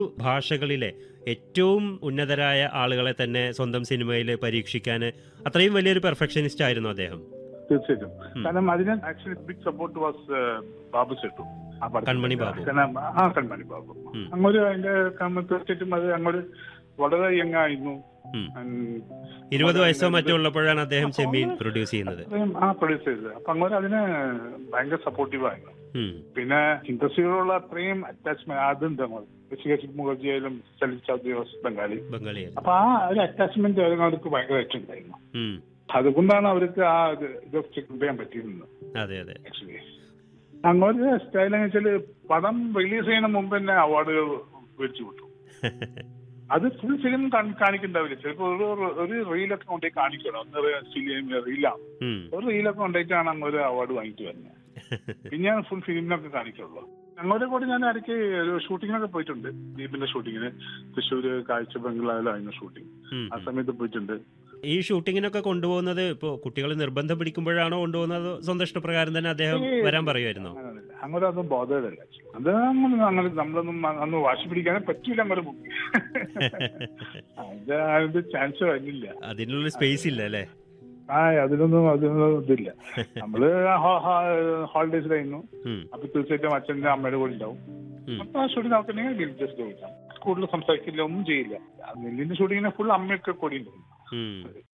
ഭാഷകളിലെ ഏറ്റവും ഉന്നതരായ ആളുകളെ തന്നെ സ്വന്തം സിനിമയിൽ പരീക്ഷിക്കാൻ അത്രയും വലിയൊരു പെർഫെക്ഷനിസ്റ്റ് ആയിരുന്നു അദ്ദേഹം തീർച്ചയായിട്ടും കാരണം അതിന് actually big support was Babu Sait ആ പടത്തിൽ. കൺമണി ബാബു. കാരണം ആ കൺമണി ബാബു ഉം. അങ്ങോട്ട് അതിന്റെ കാരണം തീർച്ചയായിട്ടും അത് അങ്ങോട്ട് വളരെ യങ് ആയിരുന്നു ഉം. And ഇരുപത് വയസ്സോ മറ്റോ ഉള്ളപ്പോഴാണ് അദ്ദേഹം ചെമ്മീൻ പ്രൊഡ്യൂസ് ചെയ്യുന്നത് അത്രയും ആ പ്രൊഡ്യൂസ് ചെയ്തത് അപ്പൊ അങ്ങോട്ട് അതിന് ഭയങ്കര സപ്പോർട്ടീവ് ആയിരുന്നു ഉം. പിന്നെ ഇൻഡസ്ട്രിയോടുള്ള അത്രയും അറ്റാച്ച്മെന്റ് അതുണ്ട് അങ്ങോട്ട് ഋഷികേശ് മുഖർജി ആയാലും സലിൽ ചൗധരി വാസ് ബംഗാളി ബംഗാളിയായിരുന്നു അപ്പൊ ആ ഒരു അറ്റാച്ച്മെന്റ് അവർക്ക് ഭയങ്കരമായിട്ട് ഉണ്ടായിരുന്നു ഉം. അതുകൊണ്ടാണ് അവർക്ക് ആ ഇത് ഇത് ചെയ്യാൻ പറ്റിയിരുന്നത് അതെ അതെ ആക്ച്വലി അങ്ങോട്ട് സ്റ്റൈൽ എന്ന് വെച്ചാല് പടം റിലീസ് ചെയ്യുന്ന മുമ്പ് തന്നെ അവാർഡുകൾ മേടിച്ചു കിട്ടും അത് ഫുൾ ഫിലിം കാണിക്കണ്ടാവില്ല ചിലപ്പോൾ ഒരു ഒരു റീലൊക്കെ കൊണ്ടുപോയി കാണിക്കണം ഒന്ന് ഫിലിം റീലാണ് ഉം. ഒരു റീലൊക്കെ കൊണ്ടുപോയിട്ടാണ് അങ്ങ് ഒരു അവാർഡ് വാങ്ങിച്ചു വരുന്നത് പിന്നെ ഫുൾ ഫിലിമിനൊക്കെ കാണിക്കുള്ളൂ അങ്ങോട്ട് കൂടി ഞാൻ ഇടയ്ക്ക് ഒരു ഷൂട്ടിങ്ങിനൊക്കെ പോയിട്ടുണ്ട് ദീപിന്റെ ഷൂട്ടിങ്ങിന് തൃശ്ശൂര് കാഴ്ച ബംഗ്ലാവിലായിരുന്നു ഷൂട്ടിങ് ഉം. ആ സമയത്ത് പോയിട്ടുണ്ട് ഈ ഷൂട്ടിങ്ങിനൊക്കെ കൊണ്ടുപോകുന്നത് ഇപ്പോൾ കുട്ടികൾ നിർബന്ധം പിടിക്കുമ്പോഴാണോ കൊണ്ടുപോകുന്നത് അതോ സ്വന്തം ഇഷ്ടപ്രകാരം തന്നെ അദ്ദേഹം വരാൻ പറയുമായിരുന്നോ അങ്ങനെയല്ല. അങ്ങോട്ട് അതൊന്നും ബോധമല്ല അത് അങ്ങനെ അങ്ങനെ നമ്മളൊന്നും അന്ന് വാശി പിടിക്കാനേ പറ്റൂല അങ്ങോട്ട് ബുക്ക് അത് അതിന്റെ ചാൻസ് വരുന്നില്ല അതിനുള്ള സ്പേസ് ഇല്ല അല്ലേ ആ അതിനൊന്നും അതിനൊന്നും ഇതില്ല നമ്മള് ഹോളിഡേസിലായിരുന്നു ഉം. അപ്പൊ തീർച്ചയായിട്ടും അച്ഛന്റെ അമ്മയുടെ കൂടെ ഉണ്ടാവും ഉം. അപ്പൊ ആ ഷൂട്ടിംഗ് നോക്കണമെങ്കിൽ ജസ്റ്റ് പോയിട്ടാണ് കൂടുതൽ സംസാരിക്കില്ല ഒന്നും ചെയ്യില്ല ആ നെല്ലിന്റെ ഷൂട്ടിങ്ങിന് ഫുൾ അമ്മയൊക്കെ കൂടി ഉണ്ടാവും ഉം.